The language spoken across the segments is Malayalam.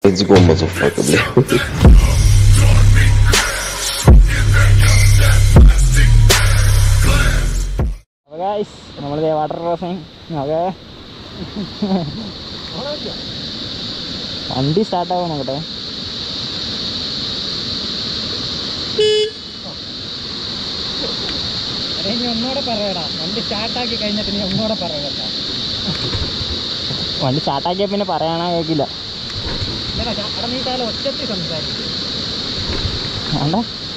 desgomma så fuck det blir. അപ്പോൾ ഗായ്സ് നമ്മൾ വാട്ടർ ക്രോസിങ് ഓക്കെ വണ്ടി സ്റ്റാർട്ടാവും നോക്കട്ടെ ഇനി ഒന്നുകൂടെ പറയടാ വണ്ടി സ്റ്റാർട്ടാക്കി കഴിഞ്ഞിട്ട് നീ ഒന്നുകൂടെ പറയണ്ട വണ്ടി സ്റ്റാർട്ടാക്കിയാൽ പിന്നെ പറയാനാ കേൾക്കില്ല അവിടെ നീ കാലം ഒച്ചത്തിൽ സംസാരിക്കും വേണ്ട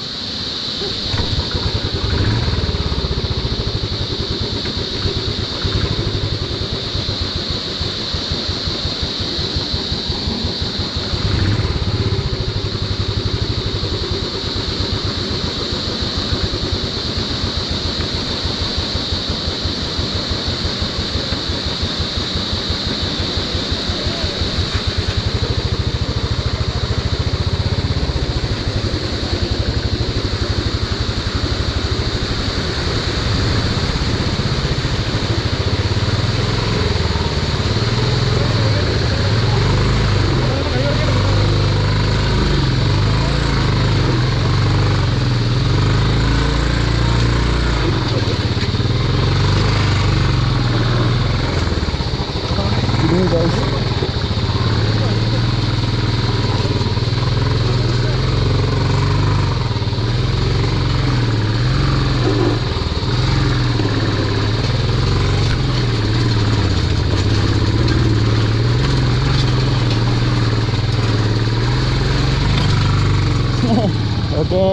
ഓക്കെ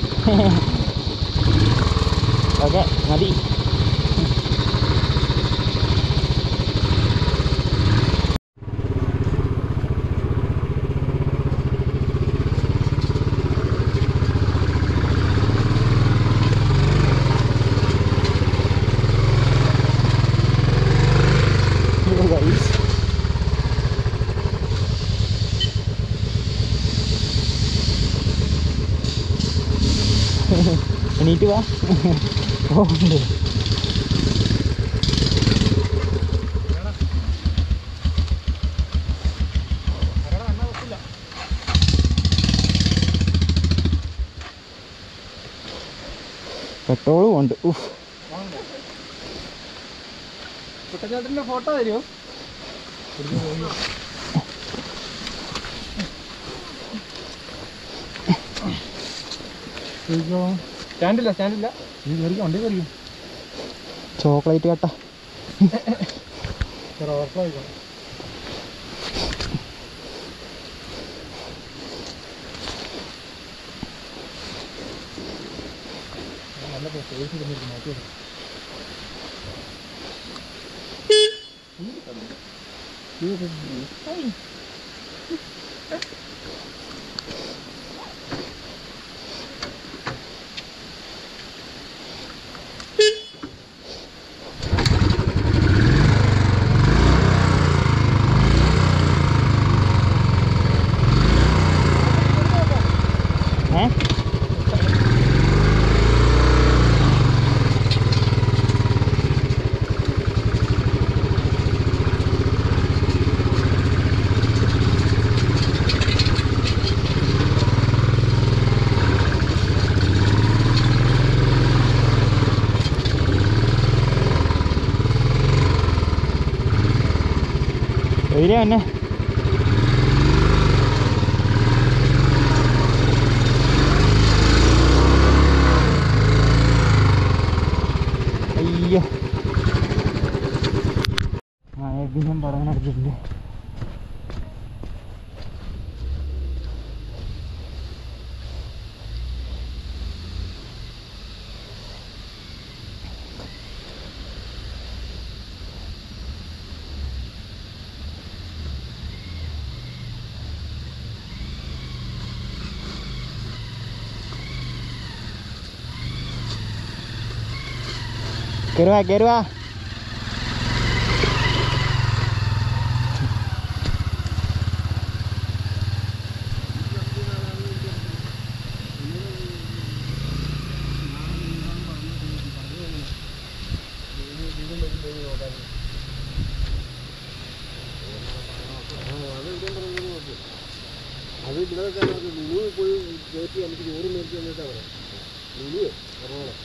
ഓക്കെ മതി Guys. എണീറ്റ് വാ പോകുന്നുണ്ട് പെട്രോളും ഉണ്ട് ഉഫ് കുട്ടച്ചാട്ടന്റെ ഫോട്ടോ തരുമോ സ്റ്റാൻഡില്ല സ്റ്റാൻഡില്ല നീ കയറിക്കോ വണ്ടി കയറിയോ ചോക്ലേറ്റ് കട്ട ഓവർഫ്ലോ ആയിക്കോ നല്ല പേഴ്സ് തന്നിട്ട് നോക്കി ഏ എവിടെയാ എന്നെ അയ്യോ മഴദിനം പറയാനടിച്ചിട്ടുണ്ട് കയറുവാ കയറുവാ അത് ഇവിടെ ലുലു പോയി കയറ്റി നമുക്ക് ചോറ് മേടിച്ച് തന്നിട്ടാ പറയാം ലുലു എറണാകുളം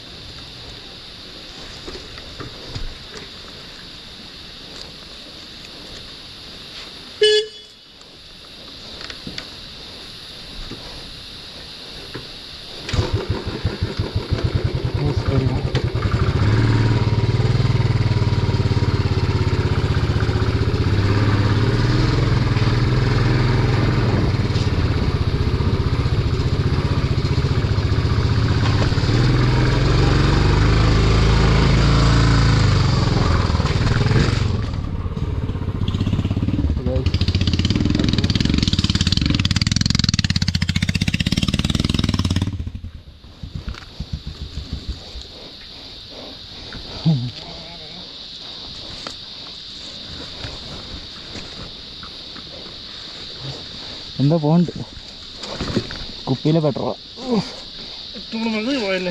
എന്താ പോണ്ട് കുപ്പിയിലെ പെട്രോൾ പോയല്ലേ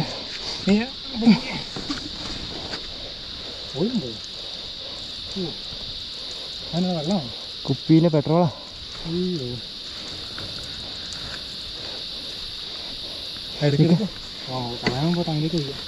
പോയിട്ടുണ്ടോ അതിനുള്ള വെള്ളമാണ് കുപ്പിയിലെ പെട്രോളാ അയ്യോ എടുക്കും ആ കളയാൻ പോട്ടെ അതിലേക്ക് വയ്യ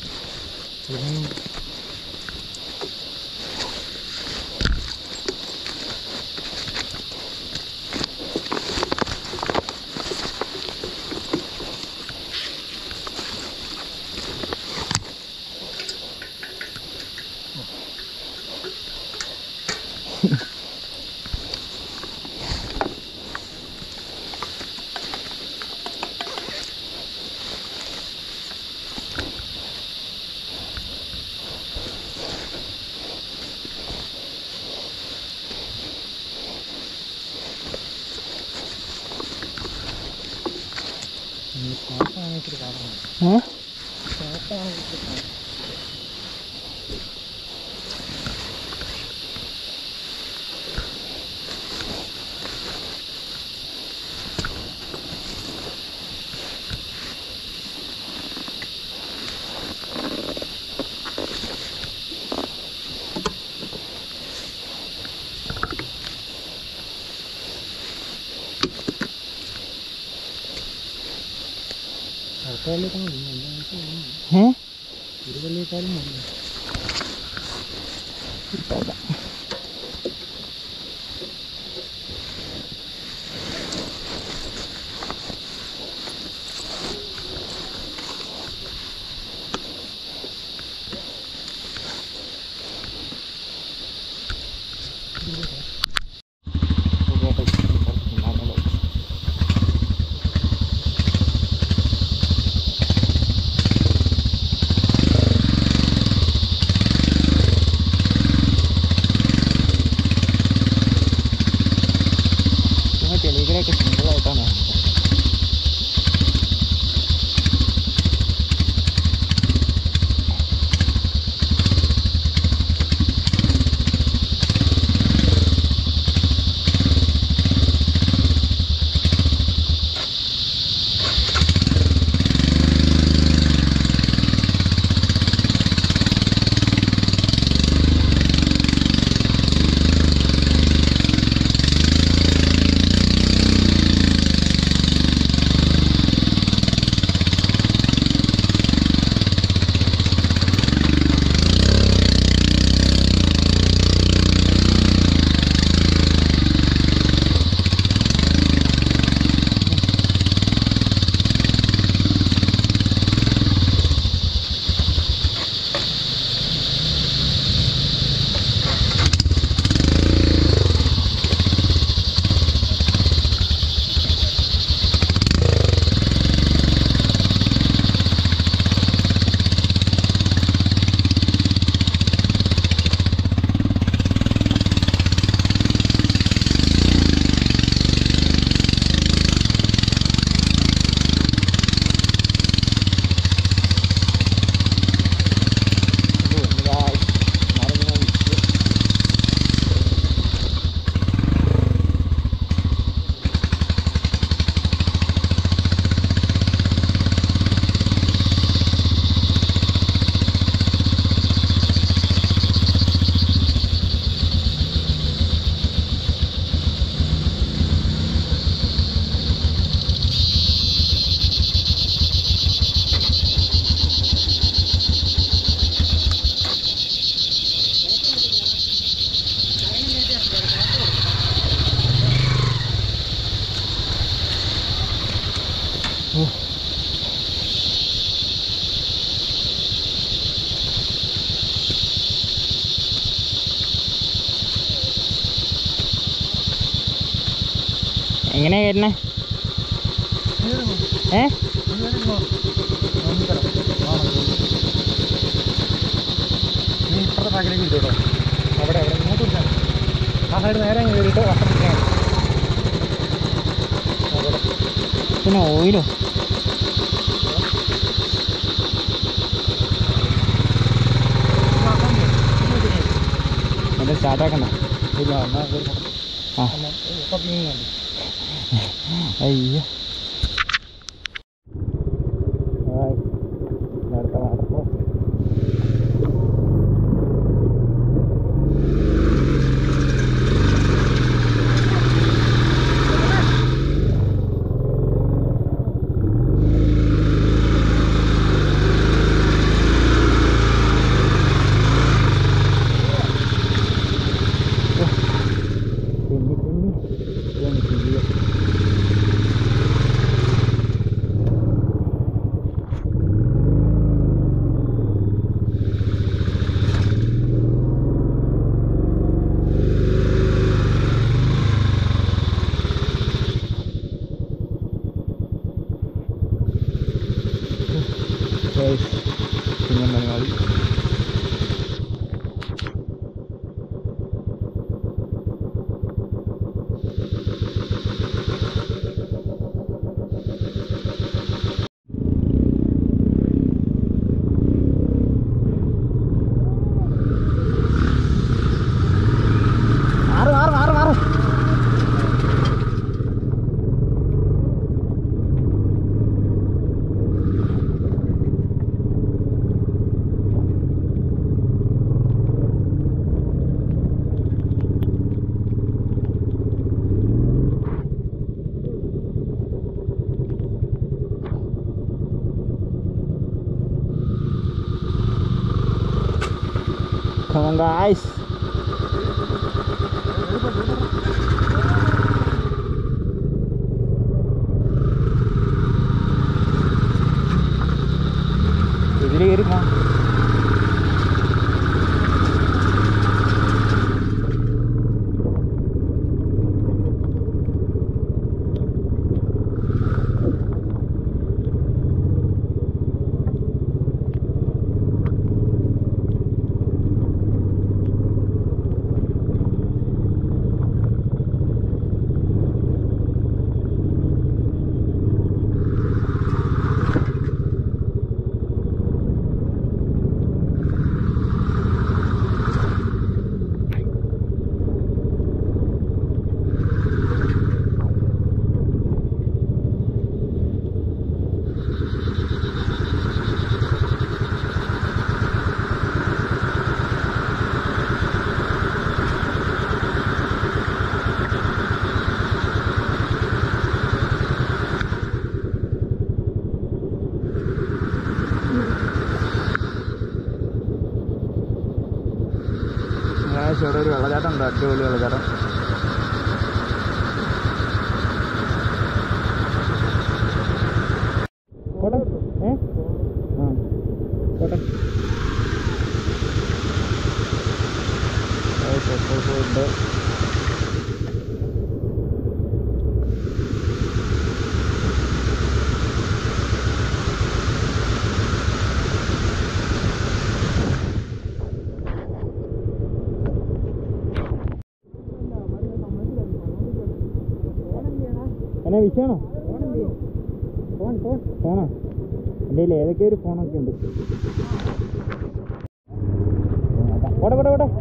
ഷോപ്പാണ് ഇത്തിരി കാണുന്നത് ഏ ഷോപ്പാണ് ഇത്തിരി കാണുന്നത് അടുത്ത കൊല്ലേക്കാളും ഏ ഒരു കൊല്ലേക്കാളും മുന്നേ തെളികളൊക്കെ സിമ്പിളായിട്ടാണ് എങ്ങനെയാ കയറ്റണേ ഏ നീ ഇപ്പുറത്തെ ബാക്കിലേക്ക് ഇരിക്കട്ടോ അവിടെ അവിടെ ഇങ്ങോട്ട് വിളിച്ചാൽ ആ സൈഡ് നേരെ അങ്ങ് കയറിയിട്ട് വസ്ത്രം ഇട്ടാൽ അവിടെ പിന്നെ ഓയിലോ എന്നിട്ട് സ്റ്റാർട്ടാക്കണ്ട ഇല്ല എന്നാൽ ആ ഇപ്പം നീങ്ങുന്നുണ്ട് അയ്യോ ഹായ്. അടുത്ത വാട്ടർഫോൾ തെന്നി തെന്നി ഇതാണ് ചെയ്യുക Guys, പിന്നെ മലയാളി മാറ് മാറ് മാറ് മാറ് Come on guys. ഇതിൽ കയറി പോ ഇവിടെ ഒരു വെള്ളച്ചാട്ടം ഉണ്ട് അടിപൊളി വെള്ളച്ചാട്ടം കോട്ടെ ഏ ആ കോട്ടെ ഉണ്ട് എന്നാ വിഷയമാണോ ഫോൺ ഫോൺ ഫോണോ എൻ്റെ കയ്യിൽ ഏതൊക്കെ ഒരു ഫോണൊക്കെ ഉണ്ട് ഓടെ ഓടെ ഓടെ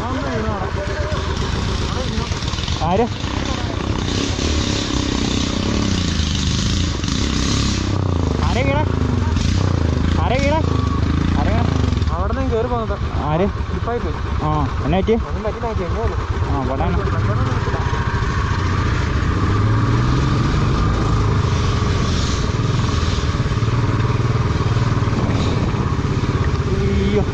ആര് ആരെ വീണ ആരെ വീണ ആരെ വീണ അവിടെ നിന്ന് കയറി പോകുന്നത് ആര് ഇപ്പായി പോയി ആ എന്നാ പറ്റി ഒന്നും പറ്റില്ല എങ്ങനെയുള്ളൂ ആ പടാണ് അയ്യോ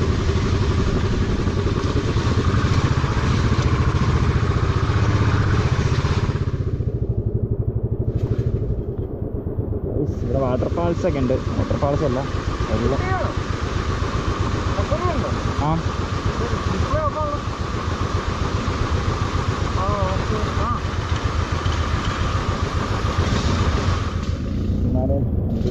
ഉഫ്, ഇവിടെ വാട്ടർഫാൾസ് ഒക്കെ ഉണ്ട് വാട്ടർഫാൾസ് അല്ല വെള്ളം ആ എന്നാലേ നമുക്ക്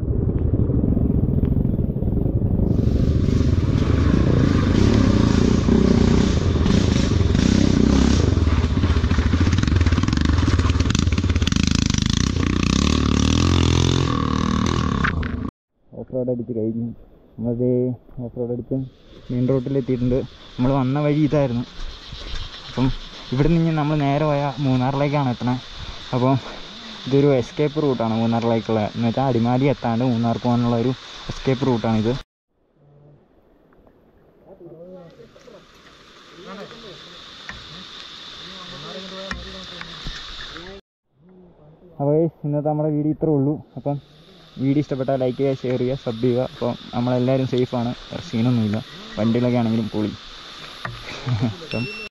ഓഫ് റോഡ് അടിച്ച് കഴിഞ്ഞു നമ്മളത് ഓഫ് റോഡ് അടിച്ച് മെയിൻ റോഡിലെത്തിയിട്ടുണ്ട് നമ്മൾ വന്ന വഴി ഇതായിരുന്നു അപ്പം ഇവിടെ നിന്ന് നമ്മൾ നേരെ പോയ മൂന്നാറിലേക്കാണ് എത്തണത് അപ്പം ഇതൊരു എസ്കേപ്പ് റൂട്ടാണ് മൂന്നാറിലേക്കുള്ള എന്ന് വെച്ചാൽ അടിമാലി എത്താണ്ട് മൂന്നാർ പോകാനുള്ള ഒരു എസ്കേപ്പ് റൂട്ടാണിത് അപ്പോൾ ഇന്നത്തെ നമ്മുടെ വീഡിയോ ഇത്രേ ഉള്ളൂ അപ്പം വീഡിയോ ഇഷ്ടപ്പെട്ടാൽ ലൈക്ക് ചെയ്യുക ഷെയർ ചെയ്യുക സബ് ചെയ്യുക അപ്പോൾ നമ്മളെല്ലാവരും സേഫാണ് സീനൊന്നുമില്ല വണ്ടികളൊക്കെ ആണെങ്കിലും പൊളി അപ്പം